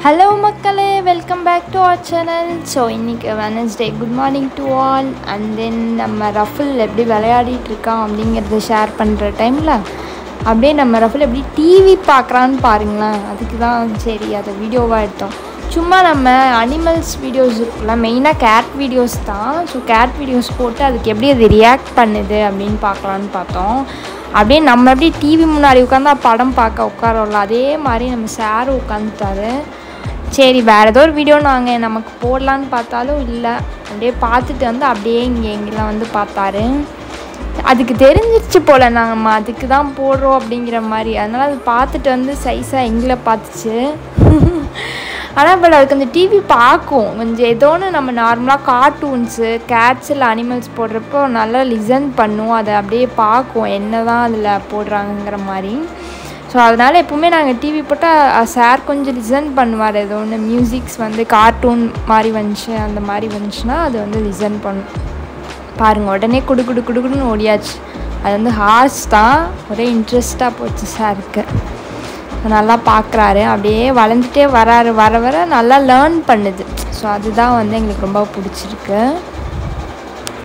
hello மக்களே welcome back to our channel so இன்றைக்கி Wednesday good morning to all and then நம்ம ரஃபில் எப்படி விளையாடிட்டு இருக்கான் அப்படிங்கிறத ஷேர் பண்ணுற டைமில் அப்படியே நம்ம ரஃபில் எப்படி டிவி பார்க்குறான்னு பாருங்களேன் அதுக்கு தான் சரி அதை வீடியோவாக எடுத்தோம் சும்மா நம்ம அனிமல்ஸ் வீடியோஸ் இருக்குல்ல மெயினாக கேட் வீடியோஸ் தான் ஸோ கேட் வீடியோஸ் போட்டு அதுக்கு எப்படி அது ரியாக்ட் பண்ணுது அப்படின்னு பார்க்கலான்னு பார்த்தோம் அப்படியே நம்ம எப்படி டிவி முன்னாடி உட்காந்தா படம் பார்க்க உட்காரோம்ல அதே மாதிரி நம்ம சார் உட்காந்துட்டாரு சரி வேறு ஏதோ ஒரு வீடியோ நாங்கள் நமக்கு போடலான்னு பார்த்தாலும் இல்லை அப்படியே பார்த்துட்டு வந்து அப்படியே இங்கே எங்கெல்லாம் வந்து பார்த்தாரு அதுக்கு தெரிஞ்சிருச்சு போல் நம்ம அதுக்கு தான் போடுறோம் அப்படிங்கிற மாதிரி அதனால் அது பார்த்துட்டு வந்து சைஸாக எங்களை பார்த்துச்சு ஆனால் பட் அதுக்கு அந்த டிவி பார்க்கும் கொஞ்சம் ஏதோ ஒன்று நம்ம நார்மலாக கார்ட்டூன்ஸு கேட்ஸ் இல்லை அனிமல்ஸ் போடுறப்போ நல்லா லிசன் பண்ணும் அதை அப்படியே பார்க்கும் என்ன தான் அதில் போடுறாங்கங்கிற மாதிரி ஸோ அதனால் எப்போவுமே நாங்கள் டிவி போட்டால் சார் கொஞ்சம் லிசன் பண்ணுவார் ஏதோ ஒன்று மியூசிக்ஸ் வந்து கார்ட்டூன் மாதிரி வந்துச்சு அந்த மாதிரி வந்துச்சுன்னா அது வந்து லிசன் பண்ணும் பாருங்கள் உடனே குடு குடு குடுக்குன்னு ஓடியாச்சு அது வந்து ஹார்ஸ் தான் ஒரே இன்ட்ரெஸ்ட்டாக போச்சு சாருக்கு நல்லா பார்க்குறாரு அப்படியே வளர்ந்துட்டே வராரு வர வர நல்லா லேர்ன் பண்ணுது ஸோ அதுதான் வந்து எங்களுக்கு ரொம்ப பிடிச்சிருக்கு